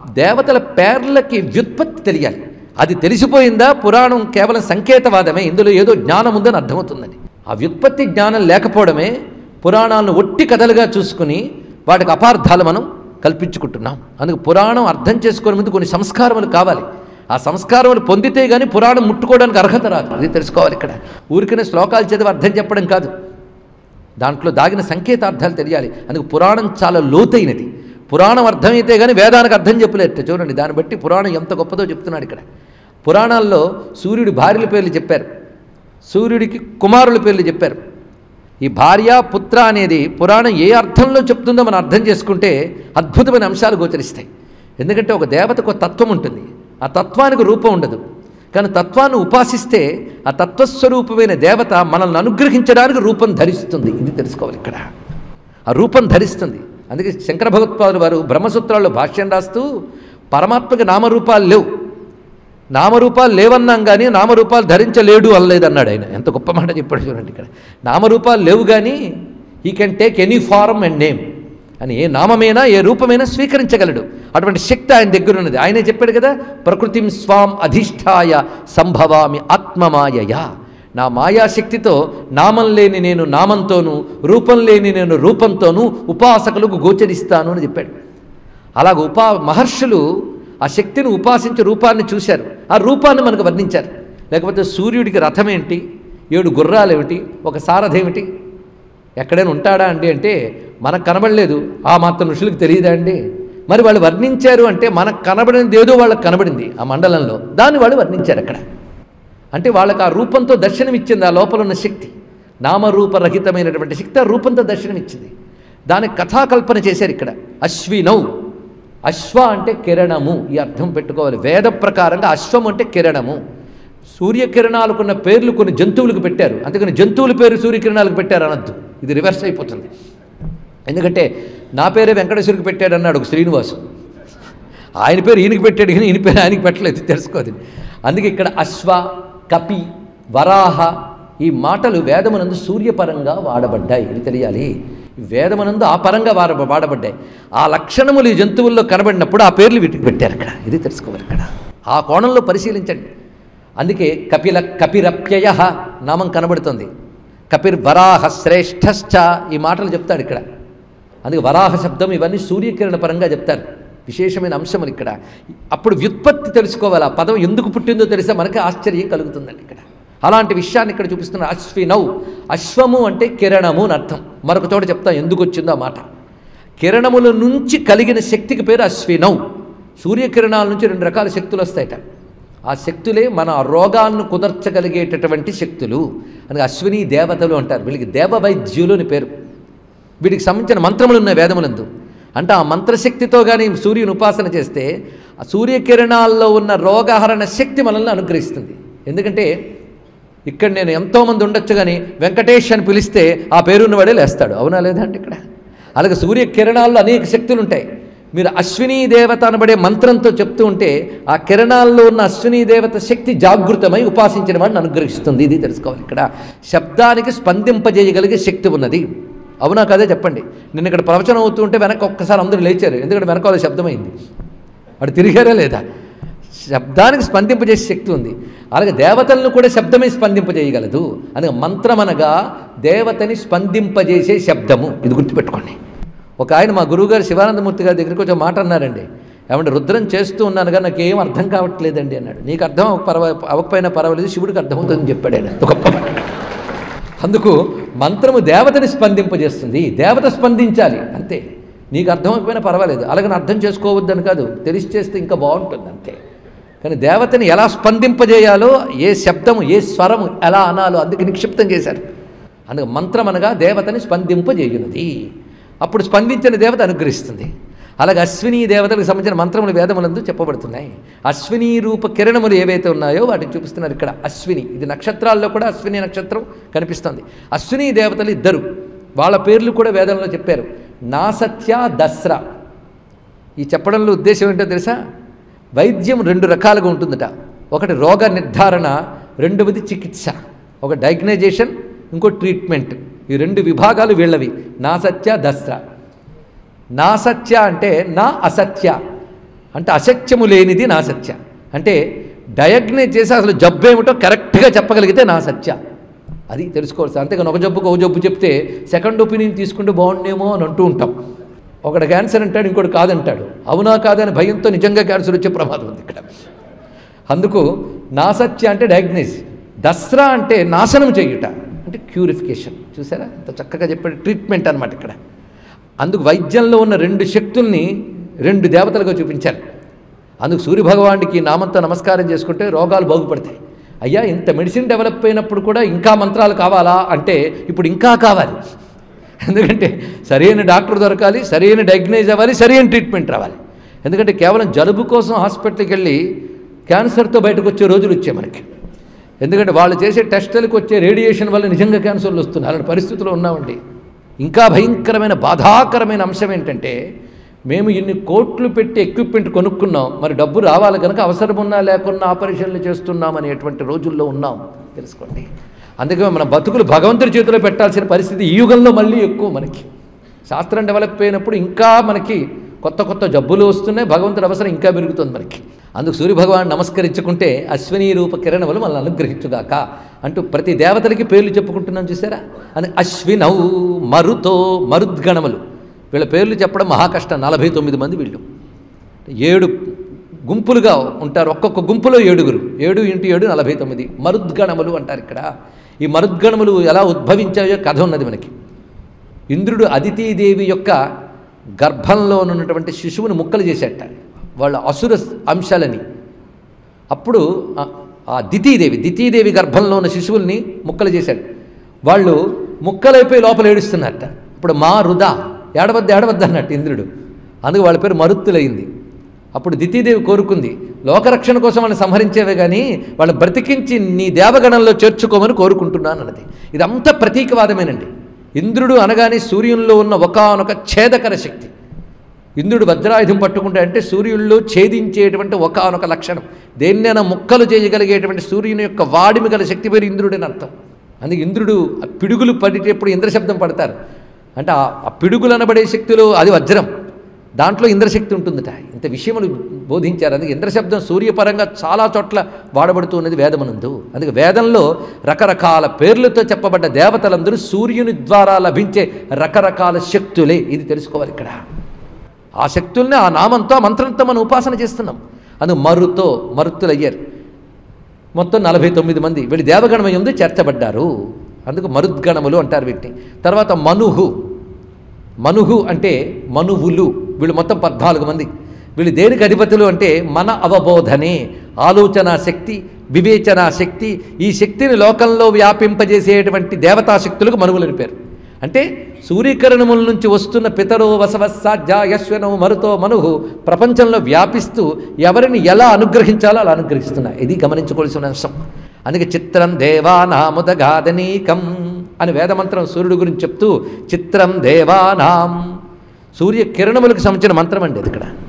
దేవతల పేర్లకి వ్యుత్పత్తి తెలియాలి అది తెలిసిపోయిందా పురాణం కేవలం సంకేతవాదమే ఇందులో ఏదో జ్ఞానం ఉందని అర్థమవుతుందని ఆ వ్యుత్పత్తి జ్ఞానం లేకపోవడమే పురాణాలను ఒట్టి కథలుగా చూసుకుని వాటికి అపార్థాలు మనం కల్పించుకుంటున్నాం అందుకు పురాణం అర్థం చేసుకునే ముందు కొన్ని సంస్కారములు కావాలి ఆ సంస్కారములు పొందితే కానీ పురాణం ముట్టుకోవడానికి అర్హత రాదు అది తెలుసుకోవాలి ఇక్కడ ఊరికనే శ్లోకాలు చదివి అర్థం చెప్పడం కాదు దాంట్లో దాగిన సంకేతార్థాలు తెలియాలి అందుకు పురాణం చాలా లోతైనది పురాణం అర్థమైతే కానీ వేదానికి అర్థం చెప్పలేట చూడండి దాన్ని బట్టి పురాణం ఎంత గొప్పదో చెప్తున్నాడు ఇక్కడ పురాణాల్లో సూర్యుడి భార్యల పేర్లు చెప్పారు సూర్యుడికి కుమారుల పేర్లు చెప్పారు ఈ భార్య పుత్ర అనేది పురాణం ఏ అర్థంలో చెప్తుందో మనం అర్థం చేసుకుంటే అద్భుతమైన అంశాలు గోచరిస్తాయి ఎందుకంటే ఒక దేవతకు ఒక తత్వం ఉంటుంది ఆ తత్వానికి రూపం ఉండదు కానీ తత్వాన్ని ఉపాసిస్తే ఆ తత్వస్వరూపమైన దేవత మనల్ని అనుగ్రహించడానికి రూపం ధరిస్తుంది ఇది తెలుసుకోవాలి ఇక్కడ ఆ రూపం ధరిస్తుంది అందుకే శంకర భగవత్పాదులు వారు బ్రహ్మసూత్రాల్లో భాష్యం రాస్తూ పరమాత్మకి నామరూపాలు లేవు నామరూపాలు లేవన్నాం కానీ నామరూపాలు ధరించలేడు అనలేదన్నాడు ఆయన ఎంత గొప్ప మాట చెప్పాడు చూడండి ఇక్కడ నామరూపాలు లేవు కానీ ఈ can take any form and name అని ఏ నామమైనా ఏ రూపమైనా స్వీకరించగలడు అటువంటి శక్తి ఆయన దగ్గర ఉన్నది ఆయనే చెప్పాడు కదా ప్రకృతిం స్వాం అధిష్టాయ సంభవామి ఆత్మమాయయా నా మాయాశక్తితో నామం లేని నేను నామంతోనూ రూపం లేని నేను రూపంతోనూ ఉపాసకులకు గోచరిస్తాను అని చెప్పాడు అలాగ ఉపా మహర్షులు ఆ శక్తిని ఉపాసించి రూపాన్ని చూశారు ఆ రూపాన్ని మనకు వర్ణించారు లేకపోతే సూర్యుడికి రథం ఏంటి ఏడు గుర్రాలు ఏమిటి ఒక సారథేమిటి ఎక్కడైనా ఉంటాడా అండి అంటే మనకు కనబడలేదు ఆ మాత్రం ఋషులకు తెలియదా అండి మరి వాళ్ళు వర్ణించారు అంటే మనకు కనబడినది ఏదో వాళ్ళకి కనబడింది ఆ మండలంలో దాన్ని వాళ్ళు వర్ణించారు అక్కడ అంటే వాళ్ళకి ఆ రూపంతో దర్శనమిచ్చింది ఆ లోపల ఉన్న శక్తి నామరూపరహితమైనటువంటి శక్తి ఆ రూపంతో దర్శనమిచ్చింది దానికి కథాకల్పన చేశారు ఇక్కడ అశ్వినౌ అశ్వ అంటే కిరణము ఈ అర్థం పెట్టుకోవాలి వేద ప్రకారంగా అశ్వం అంటే కిరణము సూర్యకిరణాలకున్న పేర్లు కొన్ని జంతువులకు పెట్టారు అందుకని జంతువుల పేరు సూర్యకిరణాలకు పెట్టారు అనొద్దు ఇది రివర్స్ అయిపోతుంది ఎందుకంటే నా పేరే వెంకటేశ్వరికి పెట్టాడు అన్నాడు ఒక శ్రీనివాసు ఆయన పేరు ఈయనకి పెట్టాడు కానీ ఈయన పేరు ఆయనకి పెట్టలేదు తెలుసుకోదు అందుకే ఇక్కడ అశ్వ కపి వరాహ ఈ మాటలు వేదమునందు సూర్యపరంగా వాడబడ్డాయి ఇది తెలియాలి ఈ వేదమునందు ఆ పరంగా వాడ వాడబడ్డాయి ఆ లక్షణములు ఈ జంతువుల్లో కనబడినప్పుడు ఆ పేర్లు వీటికి పెట్టారు ఇక్కడ ఇది తెలుసుకోవాలి ఇక్కడ ఆ కోణంలో పరిశీలించండి అందుకే కపిల కపిరప్యయ నామం కనబడుతుంది కపిర్ వరాహ శ్రేష్ఠశ్చ ఈ మాటలు చెప్తాడు ఇక్కడ అందుకే వరాహ శబ్దం ఇవన్నీ సూర్యకిరణ పరంగా చెప్తారు విశేషమైన అంశములు ఇక్కడ అప్పుడు వ్యుత్పత్తి తెలుసుకోవాలి ఆ పదం ఎందుకు పుట్టిందో తెలిస్తే మనకి ఆశ్చర్యం కలుగుతుందండి ఇక్కడ అలాంటి విషయాన్ని ఇక్కడ చూపిస్తున్న అశ్వినౌ అశ్వము అంటే కిరణము అని అర్థం మరొక చోట చెప్తా ఎందుకు వచ్చిందో ఆ మాట కిరణముల నుంచి కలిగిన శక్తికి పేరు అశ్వినౌ సూర్యకిరణాల నుంచి రెండు రకాల శక్తులు వస్తాయట ఆ శక్తులే మన రోగాన్ని కుదర్చగలిగేటటువంటి శక్తులు అని అశ్విని దేవతలు అంటారు వీళ్ళకి దేవవైద్యులు అని పేరు వీటికి సంబంధించిన మంత్రములు ఉన్నాయి వేదములందు అంటే ఆ మంత్రశక్తితో కానీ సూర్యుని ఉపాసన చేస్తే ఆ సూర్యకిరణాల్లో ఉన్న రోగహరణ శక్తి మనల్ని అనుగ్రహిస్తుంది ఎందుకంటే ఇక్కడ నేను ఎంతోమంది ఉండొచ్చు కానీ వెంకటేష్ అని పిలిస్తే ఆ పేరున్నవాడే లేస్తాడు అవునా లేదా అంటే ఇక్కడ అలాగే సూర్యకిరణాల్లో అనేక శక్తులు ఉంటాయి మీరు అశ్వినీ దేవత అనబడే మంత్రంతో చెప్తూ ఉంటే ఆ కిరణాల్లో ఉన్న అశ్వినీ దేవత శక్తి జాగృతమై ఉపాసించిన వాడిని అనుగ్రహిస్తుంది ఇది తెలుసుకోవాలి ఇక్కడ శబ్దానికి స్పందింపజేయగలిగే శక్తి ఉన్నది అవునా కదే చెప్పండి నేను ఇక్కడ ప్రవచనం అవుతూ ఉంటే వెనక ఒక్కసారి అందరూ లేచారు ఎందుకంటే వెనక వాళ్ళ శబ్దమైంది వాడు తిరిగారా లేదా శబ్దానికి స్పందింపజేసే శక్తి ఉంది అలాగే దేవతలను కూడా శబ్దమే స్పందింపజేయగలదు అందుకే మంత్రం అనగా దేవతని స్పందింపజేసే శబ్దము ఇది గుర్తుపెట్టుకోండి ఒక ఆయన మా గురువుగారు శివానందమూర్తి గారి దగ్గరికి వచ్చి ఒక మాట అన్నారండి ఏమంటే రుద్రం చేస్తూ ఉన్నాను కానీ నాకు ఏం అర్థం కావట్లేదండి అన్నాడు నీకు అర్థం అవ్వక పర్వ అవ్వకపోయినా పర్వాలేదు శివుడికి అర్థమవుతుందని చెప్పాడు ఆయన ఒక గొప్ప మాట. అందుకు మంత్రము దేవతని స్పందింపజేస్తుంది దేవత స్పందించాలి అంతే నీకు అర్థమైపోయినా పర్వాలేదు అలాగని అర్థం చేసుకోవద్దని కాదు తెలిసి చేస్తే ఇంకా బాగుంటుంది అంతే కానీ దేవతని ఎలా స్పందింపజేయాలో ఏ శబ్దము ఏ స్వరము ఎలా అనాలో అందుకు నిక్షిప్తం చేశారు అందుకు మంత్రం అనగా దేవతని స్పందింపజేయున్నది అప్పుడు స్పందించిన దేవత అనుగ్రహిస్తుంది అలాగే అశ్విని దేవతలకు సంబంధించిన మంత్రములు వేదములందు చెప్పబడుతున్నాయి అశ్విని రూప కిరణములు ఏవైతే ఉన్నాయో వాటిని చూపిస్తున్నారు ఇక్కడ అశ్విని ఇది నక్షత్రాల్లో కూడా అశ్విని నక్షత్రం కనిపిస్తుంది అశ్విని దేవతలు ఇద్దరు వాళ్ళ పేర్లు కూడా వేదంలో చెప్పారు నాసత్య దస్రా ఈ చెప్పడంలో ఉద్దేశం ఏంటో తెలుసా వైద్యం రెండు రకాలుగా ఉంటుందట ఒకటి రోగ నిర్ధారణ రెండవది చికిత్స ఒక డయాగ్నైజేషన్ ఇంకో ట్రీట్మెంట్ ఈ రెండు విభాగాలు వీళ్ళవి నా సత్య దస్ర నా సత్య అంటే నా అసత్య అంటే అసత్యము లేనిది నా సత్య అంటే డయాగ్నైజ్ చేసి అసలు జబ్బు ఏమిటో కరెక్ట్గా చెప్పగలిగితే నా సత్య అది తెలుసుకోవాల్సి అంతేగాని ఒక జబ్బుకు ఒక జబ్బు చెప్తే సెకండ్ ఒపీనియన్ తీసుకుంటే బాగుండేమో అని అంటూ ఉంటాం ఒకడు క్యాన్సర్ అంటాడు ఇంకోటి కాదంటాడు అవునా కాదని భయంతో నిజంగా క్యాన్సర్ వచ్చే ప్రమాదం ఉంది ఇక్కడ అందుకు నాసత్య అంటే డయాగ్నైజ్ దసరా అంటే నాశనం చేయుట అంటే క్యూరిఫికేషన్ చూసారా ఇంత చక్కగా చెప్పాడు ట్రీట్మెంట్ అనమాట ఇక్కడ అందుకు వైద్యంలో ఉన్న రెండు శక్తుల్ని రెండు దేవతలుగా చూపించారు అందుకు సూర్యభగవానికి నామంతో నమస్కారం చేసుకుంటే రోగాలు బాగుపడతాయి అయ్యా ఇంత మెడిసిన్ డెవలప్ అయినప్పుడు కూడా ఇంకా మంత్రాలు కావాలా అంటే ఇప్పుడు ఇంకా కావాలి ఎందుకంటే సరైన డాక్టర్ దొరకాలి సరైన డయాగ్నైజ్ అవ్వాలి సరైన ట్రీట్మెంట్ రావాలి ఎందుకంటే కేవలం జలుబు కోసం హాస్పిటల్కి వెళ్ళి క్యాన్సర్తో బయటకు వచ్చే రోజులు వచ్చాయి మనకి ఎందుకంటే వాళ్ళు చేసే టెస్టులకు వచ్చే రేడియేషన్ వల్ల నిజంగా క్యాన్సర్లు వస్తున్నాయి అలాంటి పరిస్థితుల్లో ఉన్నామండి ఇంకా భయంకరమైన బాధాకరమైన అంశం ఏంటంటే మేము ఇన్ని కోట్లు పెట్టి ఎక్విప్మెంట్ కొనుక్కున్నాం మరి డబ్బు రావాలి కనుక అవసరం ఉన్నా లేకున్నా ఆపరేషన్లు చేస్తున్నాం అనేటువంటి రోజుల్లో ఉన్నాం తెలుసుకోండి అందుకే మన బతుకులు భగవంతుడి చేతిలో పెట్టాల్సిన పరిస్థితి ఈ యుగంలో మళ్ళీ ఎక్కువ మనకి శాస్త్రం డెవలప్ అయినప్పుడు ఇంకా మనకి కొత్త కొత్త జబ్బులు వస్తున్నాయి భగవంతుడి అవసరం ఇంకా పెరుగుతుంది మనకి అందుకు సూర్యభగవాన్ నమస్కరించుకుంటే అశ్విని రూప కిరణములు మనల్ని అనుగ్రహించుగాక అంటూ ప్రతి దేవతలకి పేర్లు చెప్పుకుంటున్నాం చూసారా అని అశ్వినౌ మరుతో మరుద్గణములు వీళ్ళ పేర్లు చెప్పడం మహా కష్టం నలభై తొమ్మిది మంది వీళ్ళు ఏడు గుంపులుగా ఉంటారు ఒక్కొక్క గుంపులో ఏడుగురు ఏడు ఇంటూ ఏడు నలభై తొమ్మిది మరుద్గణములు అంటారు ఇక్కడ ఈ మరుద్గణములు ఎలా ఉద్భవించాయో కథ ఉన్నది మనకి ఇంద్రుడు అదితీదేవి యొక్క గర్భంలో ఉన్నటువంటి శిశువుని ముక్కలు చేసేట వాళ్ళ అసుర అంశాలని అప్పుడు ఆ- ఆ దితీదేవి దితీదేవి గర్భంలో ఉన్న శిశువుల్ని ముక్కలు చేశాడు వాళ్ళు ముక్కలైపోయి లోపల ఏడుస్తున్నారట ఇప్పుడు మా రుదా ఏడవద్దు ఏడవద్దు అన్నట్టు ఇంద్రుడు అందుకు వాళ్ళ పేరు మరుత్తులైంది అప్పుడు దితీదేవి కోరుకుంది లోకరక్షణ కోసం వాళ్ళని సంహరించేవే కానీ వాళ్ళని బ్రతికించి నీ దేవగణంలో చేర్చుకోమని కోరుకుంటున్నాను అన్నది ఇదంతా ప్రతీకవాదమేనండి ఇంద్రుడు అనగానే సూర్యునిలో ఉన్న ఒకానొక ఛేదకర శక్తి ఇంద్రుడు వజ్రాయుధం పట్టుకుంటే అంటే సూర్యుల్లో ఛేదించేటువంటి ఒకానొక లక్షణం దేన్నైనా ముక్కలు చేయగలిగేటువంటి సూర్యుని యొక్క వాడిమి గల శక్తి పేరు ఇంద్రుడని అర్థం అందుకే ఇంద్రుడు ఆ పిడుగులు పడేటప్పుడు ఇంద్రశబ్దం పడతారు అంటే ఆ ఆ పిడుగులు అనబడే శక్తిలో అది వజ్రం దాంట్లో ఇంద్రశక్తి ఉంటుందట ఇంత విషయములు బోధించారు అందుకే ఇంద్రశబ్దం సూర్యపరంగా చాలా చోట్ల వాడబడుతూ ఉన్నది వేదమనందు అందుకే వేదంలో రకరకాల పేర్లతో చెప్పబడ్డ దేవతలందరూ సూర్యుని ద్వారా లభించే రకరకాల శక్తులే ఇది తెలుసుకోవాలి ఇక్కడ ఆ శక్తుల్ని ఆ నామంతో ఆ మంత్రంతో మనం ఉపాసన చేస్తున్నాం అందుకు మరుతో మరుత్తులయ్యారు మొత్తం నలభై తొమ్మిది మంది వీళ్ళు దేవగణమై ఉంది చేర్చబడ్డారు అందుకు మరుద్గణములు అంటారు వీటిని తర్వాత మనుహు మనుహు అంటే మనువులు వీళ్ళు మొత్తం పద్నాలుగు మంది వీళ్ళు దేనికి అధిపతులు అంటే మన అవబోధనే ఆలోచన శక్తి వివేచన శక్తి ఈ శక్తిని లోకంలో వ్యాపింపజేసేటువంటి దేవతా శక్తులకు మనువులని పేరు అంటే సూర్యకిరణముల నుంచి వస్తున్న పితరో వసవస్సాధ్య యశ్వనో మరుతో మనుహు ప్రపంచంలో వ్యాపిస్తూ ఎవరిని ఎలా అనుగ్రహించాలో అలా అనుగ్రహిస్తున్నాయి ఇది గమనించుకోవాల్సిన అంశం అందుకే చిత్రం దేవానాముదగాదనీకం అని వేదమంత్రం సూర్యుడి గురించి చెప్తూ చిత్రం దేవానాం సూర్య కిరణములకు సంబంధించిన మంత్రం అండి అది ఇక్కడ